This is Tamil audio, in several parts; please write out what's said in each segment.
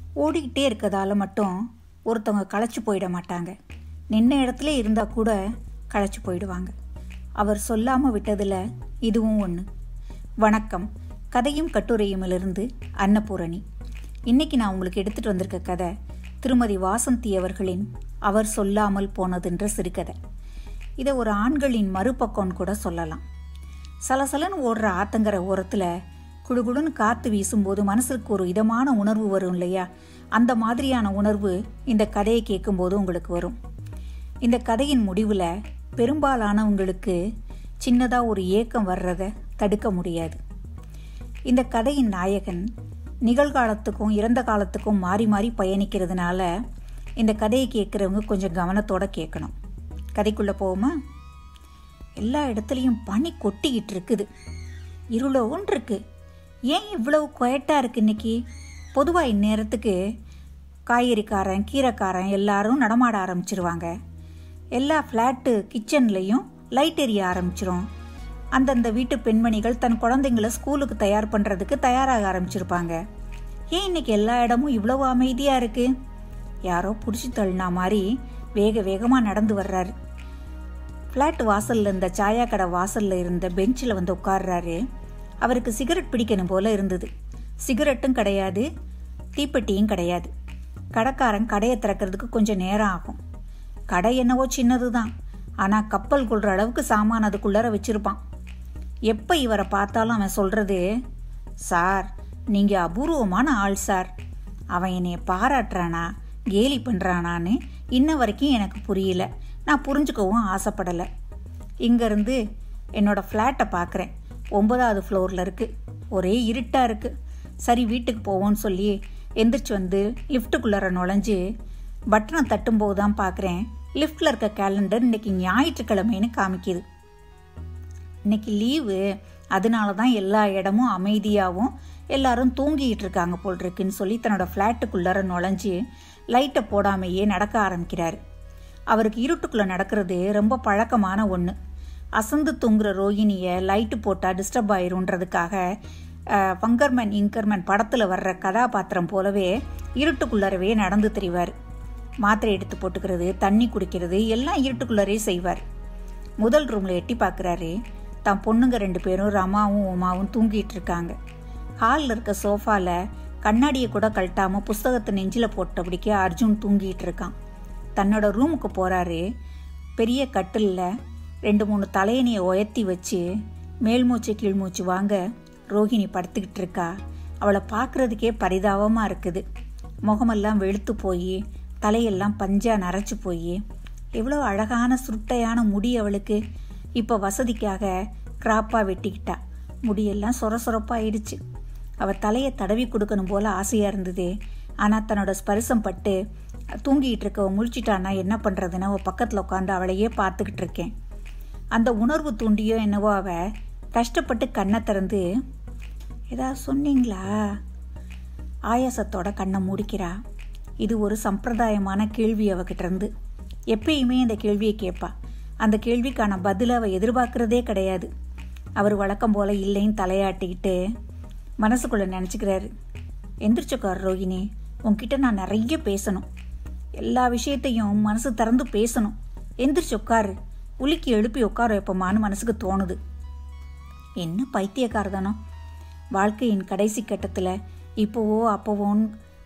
ஓடிக்கிட்டே இருக்கதால மட்டும் ஒருத்தவங்க களைச்சு போயிட மாட்டாங்க நின்ன இடத்துல இருந்தால் கூட களைச்சு போயிடுவாங்க அவர் சொல்லாமல் விட்டதில் இதுவும் ஒன்று வணக்கம் கதையும் கட்டுரையுமிலிருந்து அன்னபூரணி இன்னைக்கு நான் உங்களுக்கு எடுத்துகிட்டு வந்திருக்க கதை திருமதி வாசந்தி அவர்களின் அவர் சொல்லாமல் போனதுன்ற சிறுகதை இதை ஒரு ஆண்களின் மறுபக்கம்னு கூட சொல்லலாம் சலசலன்னு ஓடுற ஆத்தங்கர ஓரத்தில் குடுகுடுன்னு காற்று வீசும்போது மனசுக்கு ஒரு இதமான உணர்வு வரும் இல்லையா அந்த மாதிரியான உணர்வு இந்த கதையை கேட்கும்போது உங்களுக்கு வரும் இந்த கதையின் முடிவில் பெரும்பாலானவங்களுக்கு சின்னதாக ஒரு ஏக்கம் வர்றதை தடுக்க முடியாது இந்த கதையின் நாயகன் நிகழ்காலத்துக்கும் இறந்த காலத்துக்கும் மாறி மாறி பயணிக்கிறதுனால இந்த கதையை கேட்குறவங்க கொஞ்சம் கவனத்தோட கேட்கணும் கதைக்குள்ளே போவோமா எல்லா இடத்துலையும் பனி கொட்டிக்கிட்டு இருக்குது இருளோன்னு இருக்கு ஏன் இவ்வளவு குயட்டாக இருக்கு இன்னைக்கு பொதுவாக இந்நேரத்துக்கு காய்கறிக்காரன் கீரைக்காரன் எல்லாரும் நடமாட ஆரம்பிச்சிருவாங்க எல்லா ஃப்ளாட்டு கிச்சன்லேயும் லைட் எரிய ஆரம்பிச்சிரும் அந்தந்த வீட்டு பெண்மணிகள் தன் குழந்தைங்களை ஸ்கூலுக்கு தயார் பண்ணுறதுக்கு தயாராக ஆரம்பிச்சிருப்பாங்க ஏன் இன்னைக்கு எல்லா இடமும் இவ்வளவு அமைதியாக இருக்கு யாரோ பிடிச்சி தள்ளினா மாதிரி வேக வேகமாக நடந்து வர்றாரு ஃப்ளாட் வாசலில் இருந்த சாயா கடை வாசலில் இருந்த பெஞ்சில் வந்து உட்கார்றாரு அவருக்கு சிகரெட் பிடிக்கணும் போல இருந்தது சிகரெட்டும் கிடையாது தீப்பெட்டியும் கிடையாது கடைக்காரன் கடையை திறக்கிறதுக்கு கொஞ்சம் நேரம் ஆகும் கடை என்னவோ சின்னது தான் ஆனால் கப்பல் கொள்கிற அளவுக்கு சாமான் அதுக்குள்ளார வச்சிருப்பான் எப்போ இவரை பார்த்தாலும் அவன் சொல்கிறது சார் நீங்கள் அபூர்வமான ஆள் சார் அவன் என்னைய பாராட்டுறானா கேலி பண்ணுறானான்னு இன்ன வரைக்கும் எனக்கு புரியல நான் புரிஞ்சுக்கவும் ஆசைப்படலை இங்கேருந்து என்னோடய ஃப்ளாட்டை பார்க்குறேன் ஒன்பதாவது ஃப்ளோரில் இருக்குது ஒரே இருட்டாக இருக்குது சரி வீட்டுக்கு போவோன்னு சொல்லி எந்திரிச்சு வந்து லிஃப்ட்டுக்குள்ளார நுழைஞ்சு பட்டனை தட்டும்போது தான் பார்க்குறேன் லிஃப்ட்டில் இருக்க கேலண்டர் இன்னைக்கு ஞாயிற்றுக்கிழமைன்னு காமிக்குது இன்னைக்கு லீவு அதனால தான் எல்லா இடமும் அமைதியாகவும் எல்லாரும் தூங்கிட்டு இருக்காங்க போல் இருக்குன்னு சொல்லி தன்னோட ஃப்ளாட்டுக்குள்ளார நுழைஞ்சு லைட்டை போடாமையே நடக்க ஆரம்பிக்கிறாரு அவருக்கு இருட்டுக்குள்ளே நடக்கிறது ரொம்ப பழக்கமான ஒன்று அசந்து தூங்குற ரோகிணியை லைட்டு போட்டால் டிஸ்டர்ப் ஆயிருன்றதுக்காக பங்கர்மன் இங்கர்மன் படத்தில் வர்ற கதாபாத்திரம் போலவே இருட்டுக்குள்ளரவே நடந்து தெரிவார் மாத்திரை எடுத்து போட்டுக்கிறது தண்ணி குடிக்கிறது எல்லாம் இருட்டுக்குள்ளரே செய்வார் முதல் ரூமில் எட்டி பார்க்குறாரு தான் பொண்ணுங்க ரெண்டு பேரும் ரமாவும் உமாவும் தூங்கிட்டு இருக்காங்க ஹாலில் இருக்க சோஃபாவில் கண்ணாடியை கூட கழட்டாமல் புஸ்தகத்தை நெஞ்சில் போட்டபடிக்க அர்ஜுன் தூங்கிட்டு இருக்கான் தன்னோட ரூமுக்கு போகிறாரு பெரிய கட்டிலில் ரெண்டு மூணு தலையணியை உயர்த்தி வச்சு மேல்மூச்சு கீழ்மூச்சு வாங்க ரோஹிணி படுத்துக்கிட்டு இருக்கா அவளை பார்க்குறதுக்கே பரிதாபமாக இருக்குது முகமெல்லாம் வெளுத்து போய் தலையெல்லாம் பஞ்சா நரைச்சி போய் எவ்வளோ அழகான சுருட்டையான முடி அவளுக்கு இப்போ வசதிக்காக கிராப்பாக வெட்டிக்கிட்டா முடியெல்லாம் சொர சொரப்பாயிடுச்சு அவள் தலையை தடவி கொடுக்கணும் போல ஆசையாக இருந்தது ஆனால் தன்னோட ஸ்பரிசம் பட்டு தூங்கிட்டு இருக்கவ முழிச்சிட்டானா என்ன பண்ணுறதுன்னு அவள் பக்கத்தில் உட்காந்து அவளையே பார்த்துக்கிட்டு இருக்கேன் அந்த உணர்வு தூண்டியோ என்னவோ அவள் கஷ்டப்பட்டு கண்ணை திறந்து ஏதாவது சொன்னீங்களா ஆயாசத்தோட கண்ணை மூடிக்கிறா இது ஒரு சம்பிரதாயமான கேள்வி அவகிட்ட இருந்து எப்பயுமே இந்த கேள்வியை கேட்பா அந்த கேள்விக்கான பதிலை அவள் எதிர்பார்க்குறதே கிடையாது அவர் வழக்கம் போல இல்லைன்னு தலையாட்டிக்கிட்டு மனசுக்குள்ளே நினச்சிக்கிறாரு எந்திரிச்சக்கார் ரோகிணி உன்கிட்ட நான் நிறைய பேசணும் எல்லா விஷயத்தையும் மனசு திறந்து பேசணும் எந்திரிச்சு உட்காரு உலுக்கி எழுப்பி உட்கார வைப்போமான்னு மனசுக்கு தோணுது என்ன பைத்தியக்காரதானோ வாழ்க்கையின் கடைசி கட்டத்தில் இப்போவோ அப்போவோன்னு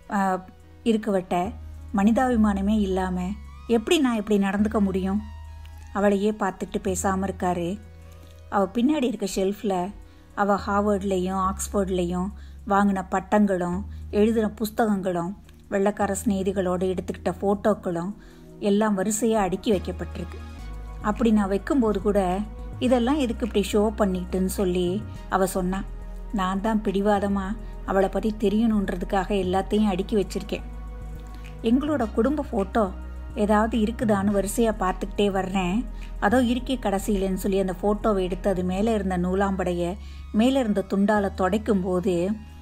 இருக்கவட்ட மனிதாபிமானமே இல்லாமல் எப்படி நான் இப்படி நடந்துக்க முடியும் அவளையே பார்த்துட்டு பேசாமல் இருக்காரு அவள் பின்னாடி இருக்க ஷெல்ஃபில் அவள் ஹார்வர்ட்லேயும் ஆக்ஸ்ஃபோர்ட்லேயும் வாங்கின பட்டங்களும் எழுதின புஸ்தகங்களும் வெள்ளக்கார ஸ்நேதிகளோடு எடுத்துக்கிட்ட ஃபோட்டோக்களும் எல்லாம் வரிசையாக அடுக்கி வைக்கப்பட்டிருக்கு அப்படி நான் வைக்கும்போது கூட இதெல்லாம் எதுக்கு இப்படி ஷோ பண்ணிட்டுன்னு சொல்லி அவள் சொன்னான் நான் தான் பிடிவாதமாக அவளை பற்றி தெரியணுன்றதுக்காக எல்லாத்தையும் அடுக்கி வச்சிருக்கேன் எங்களோட குடும்ப ஃபோட்டோ ஏதாவது இருக்குதான்னு வரிசையாக பார்த்துக்கிட்டே வர்றேன் அதோ இருக்கே கடைசியிலன்னு சொல்லி அந்த ஃபோட்டோவை எடுத்து அது மேலே இருந்த நூலாம்படையை மேலே இருந்த துண்டால் துடைக்கும் போது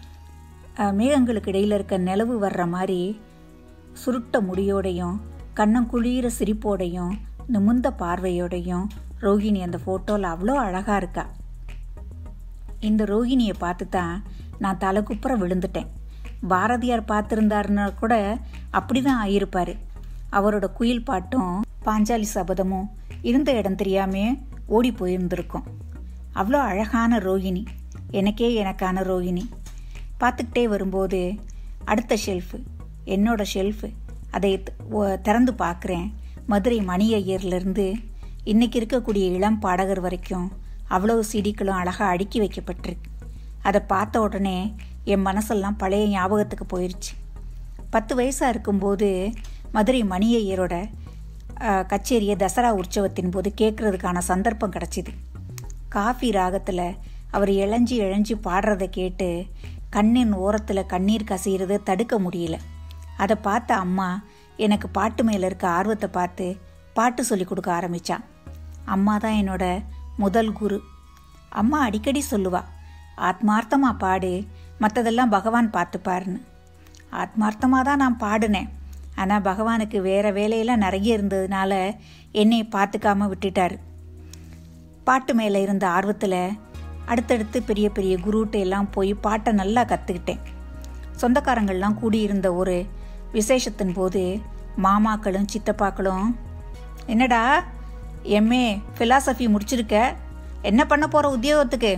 மேகங்களுக்கு இடையில் இருக்க நிலவு வர்ற மாதிரி சுருட்ட முடியோடையும் கண்ணம் குளிர சிரிப்போடையும் நிமிர்ந்த பார்வையோடையும் ரோகிணி அந்த ஃபோட்டோவில் அவ்வளோ அழகாக இருக்கா இந்த ரோகிணியை பார்த்து தான் நான் தலைக்குப்புற விழுந்துட்டேன் பாரதியார் பார்த்துருந்தாருன்னா கூட அப்படிதான் ஆயிருப்பாரு அவரோட குயில் பாட்டும் பாஞ்சாலி சபதமும் இருந்த இடம் தெரியாமே ஓடி போயிருந்திருக்கும் அவ்வளோ அழகான ரோகிணி எனக்கே எனக்கான ரோகிணி பார்த்துக்கிட்டே வரும்போது அடுத்த ஷெல்ஃபு என்னோட ஷெல்ஃபு அதை த- ஒ- திறந்து பார்க்குறேன் மதுரை மணி ஐயர்லேருந்து இன்னைக்கு இருக்கக்கூடிய இளம் பாடகர் வரைக்கும் அவ்வளவு சீடிக்களும் அழகாக அடுக்கி வைக்கப்பட்டிருக்கு அதை பார்த்த உடனே என் மனசெல்லாம் பழைய ஞாபகத்துக்கு போயிடுச்சு பத்து வயசாக இருக்கும்போது மதுரை மணி ஐயரோட அஹ், கச்சேரியை தசரா உற்சவத்தின் போது கேட்கறதுக்கான சந்தர்ப்பம் கிடச்சிது காஃபி ராகத்தில் அவர் இழஞ்சி இழஞ்சி பாடுறதை கேட்டு கண்ணின் ஓரத்தில் கண்ணீர் கசிகிறத தடுக்க முடியல அதை பார்த்த அம்மா எனக்கு பாட்டு மேலே இருக்க ஆர்வத்தை பார்த்து பாட்டு சொல்லி கொடுக்க ஆரம்பிச்சான் அம்மா தான் என்னோட முதல் குரு அம்மா அடிக்கடி சொல்லுவா ஆத்மார்த்தமாக பாடு மற்றதெல்லாம் பகவான் பார்த்துப்பாருன்னு ஆத்மார்த்தமாக தான் நான் பாடினேன் ஆனால் பகவானுக்கு வேற வேலையெல்லாம் நிறைய இருந்ததுனால என்னை பார்த்துக்காம விட்டுட்டாரு பாட்டு மேலே இருந்த ஆர்வத்தில் அடுத்தடுத்து பெரிய பெரிய குருட்ட எல்லாம் போய் பாட்டை நல்லா கற்றுக்கிட்டேன் சொந்தக்காரங்கள்லாம் கூடியிருந்த ஒரு விசேஷத்தின் போது மாமாக்களும் சித்தப்பாக்களும் என்னடா எம்ஏ ஃபிலாசபி முடிச்சிருக்க என்ன பண்ண போகிற உத்தியோகத்துக்கு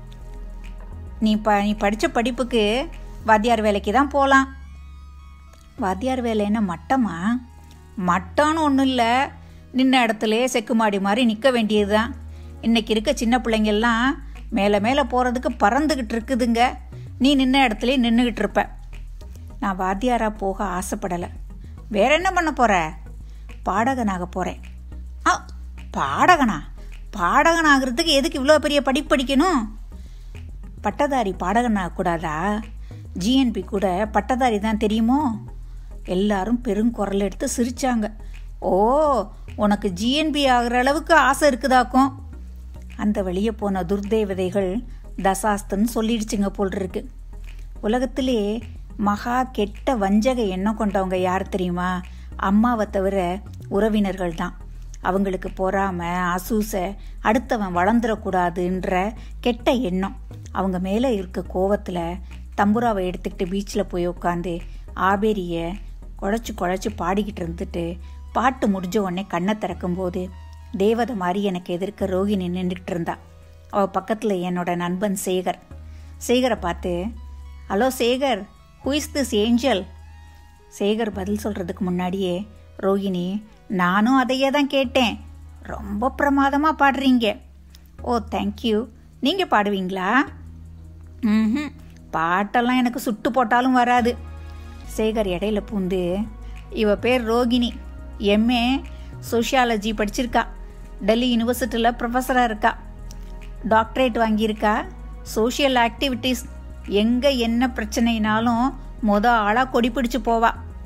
நீ ப நீ படித்த படிப்புக்கு வாத்தியார் வேலைக்கு தான் போகலாம் வாத்தியார் வேலை என்ன மட்டமா மட்டம்னு ஒன்றும் இல்லை நின்ன இடத்துல செக்குமாடி மாதிரி நிற்க வேண்டியது தான் இன்னைக்கு இருக்க சின்ன பிள்ளைங்கெல்லாம் மேலே மேலே போகிறதுக்கு பறந்துக்கிட்டு இருக்குதுங்க நீ நின்ன இடத்துல நின்றுக்கிட்டு இருப்ப நான் வாத்தியாராக போக ஆசைப்படலை வேற என்ன பண்ண போகிற பாடகனாக போகிறேன் ஆ பாடகனா பாடகன் ஆகிறதுக்கு எதுக்கு இவ்வளோ பெரிய படிப்பு படிக்கணும் பட்டதாரி பாடகன் ஆகக்கூடாதா ஜிஎன்பி கூட பட்டதாரி தான் தெரியுமோ எல்லாரும் பெருங்குரல் எடுத்து சிரிச்சாங்க ஓ உனக்கு ஜிஎன்பி ஆகிற அளவுக்கு ஆசை இருக்குதாக்கும் அந்த வழியே போன துர்தேவதைகள் தசாஸ்தன்னு சொல்லிடுச்சுங்க போல் இருக்கு உலகத்திலே மகா கெட்ட வஞ்சக எண்ணம் கொண்டவங்க யார் தெரியுமா அம்மாவை தவிர உறவினர்கள் தான் அவங்களுக்கு பொறாம அசூசை அடுத்தவன் வளர்ந்துடக்கூடாதுன்ற கெட்ட எண்ணம் அவங்க மேலே இருக்க கோவத்தில் தம்புராவை எடுத்துக்கிட்டு பீச்சில் போய் உட்காந்து ஆபேரியை குழச்சி குழச்சி பாடிக்கிட்டு இருந்துட்டு பாட்டு முடிஞ்ச உடனே கண்ணை திறக்கும்போது தேவதை மாதிரி எனக்கு எதிர்க்க ரோகிணி நின்றுக்கிட்டு இருந்தா அவள் பக்கத்தில் என்னோட நண்பன் சேகர் சேகரை பார்த்து hello Sekar who is this angel Sekar பதில் சொல்கிறதுக்கு முன்னாடியே ரோகிணி நானும் அதையே தான் கேட்டேன் ரொம்ப பிரமாதமாக பாடுறீங்க ஓ தேங்க்யூ நீங்கள் பாடுவீங்களா ம் பாட்டெல்லாம் எனக்கு சுட்டு போட்டாலும் வராது சேகர் இடையில பூந்து இவ பேர் ரோகிணி எம்ஏ சோஷியாலஜி படிச்சிருக்கா டெல்லி யூனிவர்சிட்டியில் ப்ரொஃபஸராக இருக்கா டாக்டரேட் வாங்கியிருக்கா சோஷியல் ஆக்டிவிட்டீஸ் எங்கே என்ன பிரச்சனைனாலும் மொத ஆளாக கொடி பிடிச்சு போவா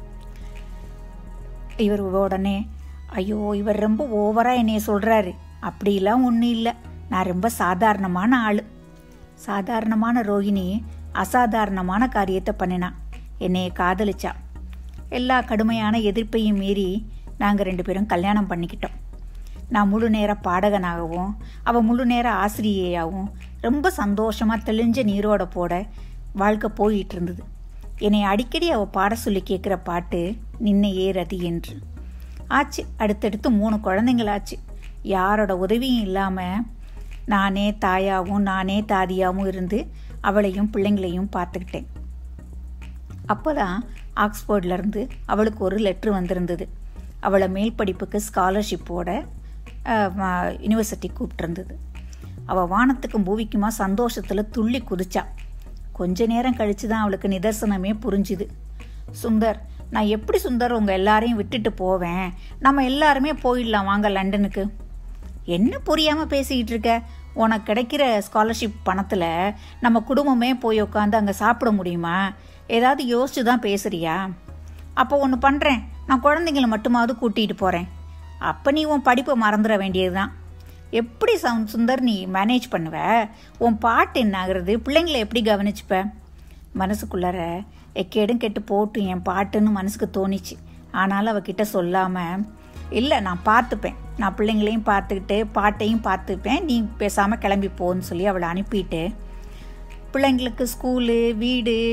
இவர் உடனே ஐயோ இவர் ரொம்ப ஓவராக என்னைய சொல்கிறாரு அப்படிலாம் ஒன்றும் இல்லை நான் ரொம்ப சாதாரணமான ஆள் சாதாரணமான ரோகிணி அசாதாரணமான காரியத்தை பண்ணினான் என்னைய காதலிச்சா எல்லா கடுமையான எதிர்ப்பையும் மீறி நாங்கள் ரெண்டு பேரும் கல்யாணம் பண்ணிக்கிட்டோம் நான் முழு நேர பாடகனாகவும் அவள் முழு நேர ஆசிரியையாகவும் ரொம்ப சந்தோஷமாக தெளிஞ்ச நீரோட போட வாழ்க்கை போயிட்டு இருந்தது என்னை அடிக்கடி அவள் பாட சொல்லி கேட்குற பாட்டு நின்ன ஏறது என்று ஆச்சு அடுத்தடுத்து மூணு குழந்தைங்களாச்சு யாரோட உதவியும் இல்லாமல் நானே தாயாவும் நானே தாதியாவும் இருந்து அவளையும் பிள்ளைங்களையும் பார்த்துக்கிட்டேன் அப்போதான் ஆக்ஸ்போர்ட்லேருந்து அவளுக்கு ஒரு லெட்ரு வந்திருந்தது அவளை மேல் படிப்புக்கு ஸ்காலர்ஷிப்போட யூனிவர்சிட்டி கூப்பிட்டுருந்தது அவள் வானத்துக்கும் பூவிக்குமா சந்தோஷத்தில் துள்ளி குதிச்சா கொஞ்ச நேரம் கழித்து தான் அவளுக்கு நிதர்சனமே புரிஞ்சுது சுந்தர் நான் எப்படி சுந்தர் உங்கள் எல்லாரையும் விட்டுட்டு போவேன் நம்ம எல்லாருமே போயிடலாம் வாங்க லண்டனுக்கு என்ன புரியாமல் பேசிக்கிட்டு இருக்க உனக்கு கிடைக்கிற ஸ்காலர்ஷிப் பணத்தில் நம்ம குடும்பமே போய் உட்காந்து அங்கே சாப்பிட முடியுமா ஏதாவது யோசிச்சு தான் பேசுறியா அப்போ ஒன்று பண்ணுறேன் நான் குழந்தைங்கள மட்டுமாவது கூட்டிகிட்டு போகிறேன் அப்போ நீ உன் படிப்பை மறந்துட வேண்டியது தான் எப்படி சவுண்ட் சுந்தர் நீ மேனேஜ் பண்ணுவ உன் பாட்டு என்ன ஆகுறது பிள்ளைங்களை எப்படி கவனிச்சுப்ப மனசுக்குள்ளார எக்கேடும் கெட்டு போட்டு என் பாட்டுன்னு மனசுக்கு தோணிச்சு ஆனாலும் அவகிட்ட சொல்லாமல் இல்லை நான் பார்த்துப்பேன் நான் பிள்ளைங்களையும் பார்த்துக்கிட்டு பாட்டையும் பார்த்துப்பேன் நீ பேசாமல் கிளம்பி போன்னு சொல்லி அவளை அனுப்பிட்டு பிள்ளைங்களுக்கு ஸ்கூலு வீடு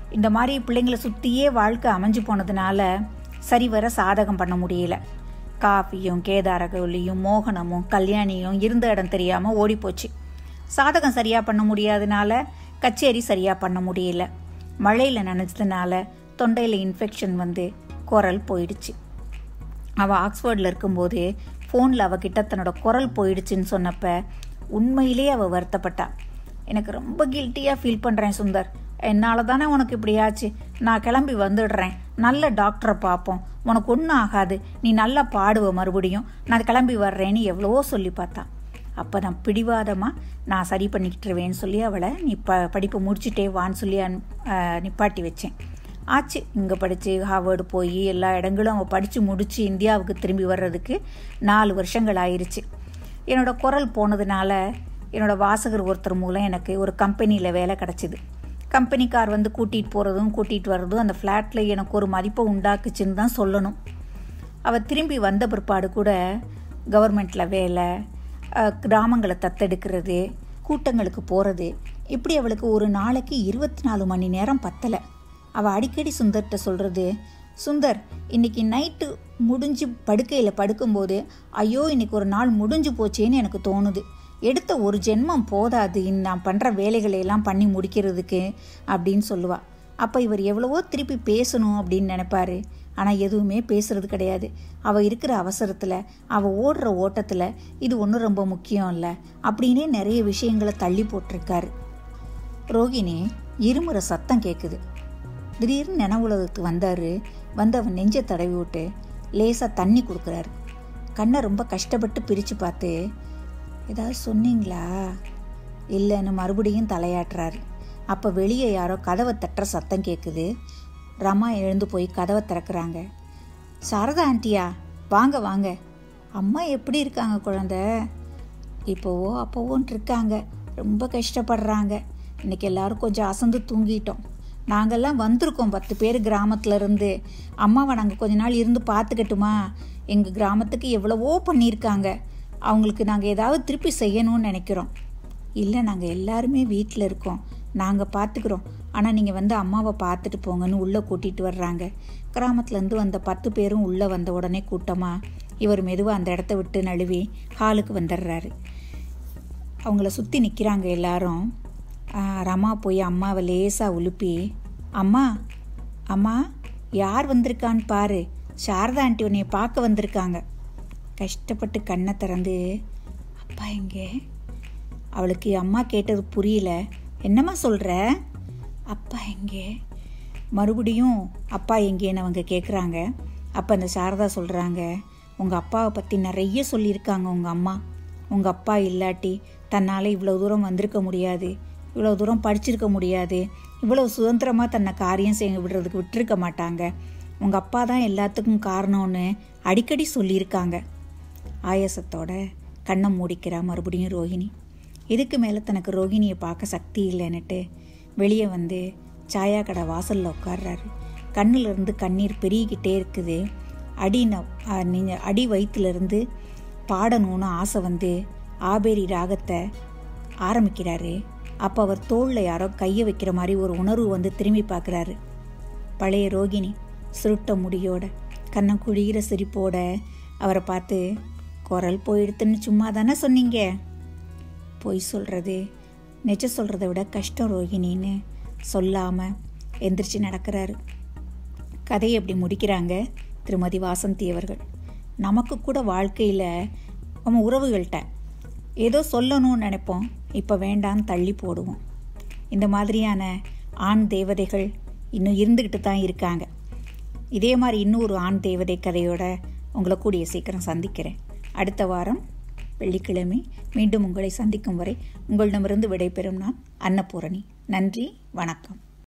இந்த மாதிரி பிள்ளைங்களை சுற்றியே வாழ்க்கை அமைஞ்சு போனதுனால சரிவர சாதகம் பண்ண முடியல காஃபியும் கேதாரகவுலியும் மோகனமும் கல்யாணியும் இருந்த இடம் தெரியாமல் ஓடிப்போச்சு சாதகம் சரியாக பண்ண முடியாதனால கச்சேரி சரியாக பண்ண முடியல மழையில் நனைஞ்சதுனால தொண்டையில் இன்ஃபெக்ஷன் வந்து குரல் போயிடுச்சு அவள் ஆக்ஸ்ஃபோர்டில் இருக்கும்போது ஃபோனில் அவகிட்ட தன்னோட குரல் போயிடுச்சுன்னு சொன்னப்ப உண்மையிலே அவள் வருத்தப்பட்டா எனக்கு ரொம்ப கில்ட்டியாக ஃபீல் பண்ணுறேன் சுந்தர் என்னால் தானே உனக்கு இப்படி ஆச்சு நான் கிளம்பி வந்துடுறேன் நல்ல டாக்டரை பார்ப்போம் உனக்கு ஒன்றும் ஆகாது நீ நல்லா பாடுவ மறுபடியும் நான் கிளம்பி வர்றேன்னு எவ்வளவோ சொல்லி பார்த்தா அப்போ நான் பிடிவாதமாக நான் சரி பண்ணிக்கிட்டுருவேன்னு சொல்லி அவளை நீ ப படிப்பு முடிச்சுட்டே வான்னு சொல்லி அன் நிப்பாட்டி வச்சேன் ஆச்சு இங்கே படித்து ஹார்வர்டு போய் எல்லா இடங்களும் அவள் படித்து முடித்து இந்தியாவுக்கு திரும்பி வர்றதுக்கு நாலு வருஷங்கள் ஆயிடுச்சு என்னோட குரல் போனதுனால என்னோட வாசகர் ஒருத்தர் மூலம் எனக்கு ஒரு கம்பெனியில் வேலை கிடச்சிது கம்பெனிக்கார் வந்து கூட்டிகிட்டு போகிறதும் கூட்டிகிட்டு வர்றதும் அந்த ஃப்ளாட்டில் எனக்கு ஒரு மதிப்பை உண்டாக்குச்சுன்னு தான் சொல்லணும் அவள் திரும்பி வந்த பிற்பாடு கூட கவர்மெண்ட்டில் வேலை கிராமங்களை தத்தெடுக்கிறது கூட்டங்களுக்கு போகிறது இப்படி அவளுக்கு ஒரு நாளைக்கு இருபத்தி நாலு மணி நேரம் பத்தலை அவள் அடிக்கடி சுந்தர்கிட்ட சொல்கிறது சுந்தர் இன்னைக்கு நைட்டு முடிஞ்சு படுக்கையில் படுக்கும்போது ஐயோ இன்னைக்கு ஒரு நாள் முடிஞ்சு போச்சேன்னு எனக்கு தோணுது எடுத்த ஒரு ஜென்மம் போதாது நான் பண்ணுற வேலைகளை எல்லாம் பண்ணி முடிக்கிறதுக்கு அப்படின்னு சொல்லுவாள் அப்போ இவர் எவ்வளவோ திருப்பி பேசணும் அப்படின்னு நினைப்பாரு ஆனால் எதுவுமே பேசுறது கிடையாது அவள் இருக்கிற அவசரத்தில் அவள் ஓடுற ஓட்டத்தில் இது ஒன்றும் ரொம்ப முக்கியம் இல்லை அப்படின்னே நிறைய விஷயங்களை தள்ளி போட்டிருக்காரு ரோகிணி இருமுறை சத்தம் கேட்குது திடீர்னு நினைவுலகத்துக்கு வந்தார் வந்து அவன் நெஞ்சை தடவி விட்டு லேசாக தண்ணி கொடுக்குறாரு கண்ணை ரொம்ப கஷ்டப்பட்டு பிரித்து பார்த்து ஏதாவது சொன்னீங்களா இல்லைன்னு மறுபடியும் தலையாட்டுறாரு அப்போ வெளியே யாரோ கதவை தட்டுற சத்தம் கேட்குது ரமா எழுந்து போய் கதவை திறக்கிறாங்க சாரதா ஆண்டியா வாங்க வாங்க அம்மா எப்படி இருக்காங்க குழந்த இப்போவோ அப்போவோன்ட்டு இருக்காங்க ரொம்ப கஷ்டப்படுறாங்க இன்னைக்கு எல்லாரும் கொஞ்சம் அசந்து தூங்கிட்டோம் நாங்கள்லாம் வந்திருக்கோம் பத்து பேர் கிராமத்துல இருந்து அம்மாவை நாங்கள் கொஞ்ச நாள் இருந்து பார்த்துக்கட்டுமா எங்கள் கிராமத்துக்கு எவ்வளவோ பண்ணியிருக்காங்க அவங்களுக்கு நாங்கள் ஏதாவது திருப்பி செய்யணும்னு நினைக்கிறோம் இல்லை நாங்கள் எல்லாருமே வீட்டில் இருக்கோம் நாங்கள் பார்த்துக்குறோம் ஆனால் நீங்கள் வந்து அம்மாவை பார்த்துட்டு போங்கன்னு உள்ளே கூட்டிகிட்டு வர்றாங்க கிராமத்துலேருந்து வந்த பத்து பேரும் உள்ளே வந்த உடனே கூட்டமாக இவர் மெதுவாக அந்த இடத்த விட்டு நழுவி ஹாலுக்கு வந்துடுறாரு அவங்கள சுற்றி நிற்கிறாங்க எல்லாரும் ரமா போய் அம்மாவை லேசாக உலுப்பி அம்மா அம்மா யார் வந்திருக்கான்னு பாரு சாரதா ஆண்டி உன்னைய பார்க்க வந்திருக்காங்க கஷ்டப்பட்டு கண்ணை திறந்து அப்பா எங்கே அவளுக்கு அம்மா கேட்டது புரியல என்னம்மா சொல்கிற அப்பா எங்கே மறுபடியும் அப்பா எங்கேன்னு அவங்க கேட்குறாங்க அப்போ அந்த சாரதா சொல்கிறாங்க உங்கள் அப்பாவை பற்றி நிறைய சொல்லியிருக்காங்க உங்கள் அம்மா உங்கள் அப்பா இல்லாட்டி தன்னால் இவ்வளோ தூரம் வந்திருக்க முடியாது இவ்வளோ தூரம் படிச்சிருக்க முடியாது இவ்வளோ சுதந்திரமாக தன்னை காரியம் செய்ய விடுறதுக்கு விட்டுருக்க மாட்டாங்க உங்கள் அப்பா தான் எல்லாத்துக்கும் காரணம்னு அடிக்கடி சொல்லியிருக்காங்க ஆயாசத்தோட கண்ணை மூடிக்கிறா மறுபடியும் ரோஹிணி இதுக்கு மேலே தனக்கு ரோஹிணியை பார்க்க சக்தி இல்லைன்னுட்டு வெளியே வந்து சாயா கடை வாசலில் உட்கார்றாரு கண்ணிலிருந்து கண்ணீர் பெருகிக்கிட்டே இருக்குது அடி நீங்கள் அடி வயிற்றுலேருந்து பாடணும்னு ஆசை வந்து ஆபேரி ராகத்தை ஆரம்பிக்கிறாரு அப்போ அவர் தோளில் யாரோ கையை வைக்கிற மாதிரி ஒரு உணர்வு வந்து திரும்பி பார்க்குறாரு பழைய ரோகிணி சுருட்ட முடியோட கண்ணம் குழிகிற சிரிப்போட அவரை பார்த்து குரல் போயிடுத்துன்னு சும்மா தானே சொன்னீங்க பொய் சொல்கிறது நெச்ச சொல்கிறத விட கஷ்டம் ரோகிணின்னு சொல்லாமல் எந்திரிச்சு நடக்கிறாரு கதையை அப்படி முடிக்கிறாங்க திருமதி வாசந்தி அவர்கள் நமக்கு கூட வாழ்க்கையில் நம்ம உறவுகள்கிட்ட ஏதோ சொல்லணும்னு நினைப்போம் இப்போ வேண்டான்னு தள்ளி போடுவோம் இந்த மாதிரியான ஆண் தேவதைகள் இன்னும் இருந்துக்கிட்டு தான் இருக்காங்க இதே மாதிரி இன்னொரு ஆண் தேவதை கதையோட உங்களை கூடிய சீக்கிரம் சந்திக்கிறேன் அடுத்த வாரம் வெள்ளிக்கிழமை மீண்டும் உங்களை சந்திக்கும் வரை உங்களிடமிருந்து விடைபெறும் நான் அன்னபூரணி நன்றி வணக்கம்